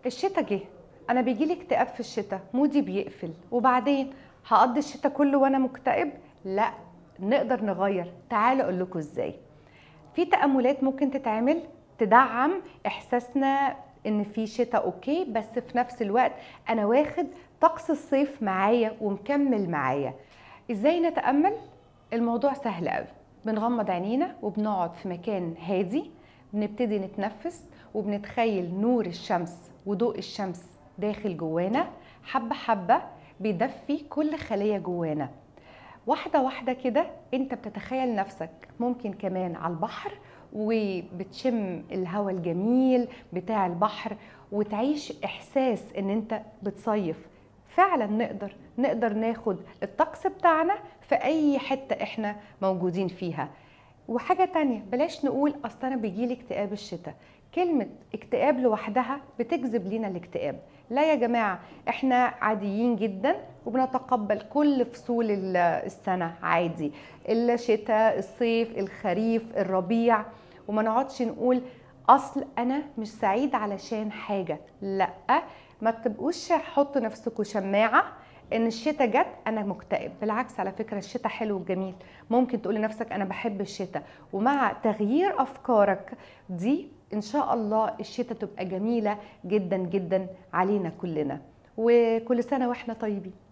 الشتاء جه انا بيجيلي اكتئاب في الشتاء مودي بيقفل وبعدين هقضي الشتاء كله وانا مكتئب لا نقدر نغير تعالوا اقول لكم ازاي في تاملات ممكن تتعمل تدعم احساسنا ان في شتاء اوكي بس في نفس الوقت انا واخد طقس الصيف معايا ومكمل معايا ازاي نتامل الموضوع سهل قوي بنغمض عينينا وبنقعد في مكان هادي بنبتدي نتنفس وبنتخيل نور الشمس وضوء الشمس داخل جوانا حبة حبة بيدفي كل خلية جوانا واحدة واحدة كده انت بتتخيل نفسك ممكن كمان على البحر وبتشم الهواء الجميل بتاع البحر وتعيش احساس ان انت بتصيف فعلا نقدر نقدر ناخد الطقس بتاعنا في اي حتة احنا موجودين فيها وحاجة تانية بلاش نقول أصل أنا بيجيلي اكتئاب الشتاء كلمة اكتئاب لوحدها بتجذب لينا الاكتئاب لا يا جماعة احنا عاديين جدا وبنتقبل كل فصول ال- السنة عادي الشتاء الصيف الخريف الربيع وما نقعدش نقول اصل انا مش سعيد علشان حاجة لا ما تبقوش حطوا نفسكم شماعة ان الشتاء جت انا مكتئب بالعكس على فكره الشتاء حلو وجميل ممكن تقول لنفسك انا بحب الشتاء ومع تغيير افكارك دي ان شاء الله الشتاء تبقى جميله جدا جدا علينا كلنا وكل سنه واحنا طيبين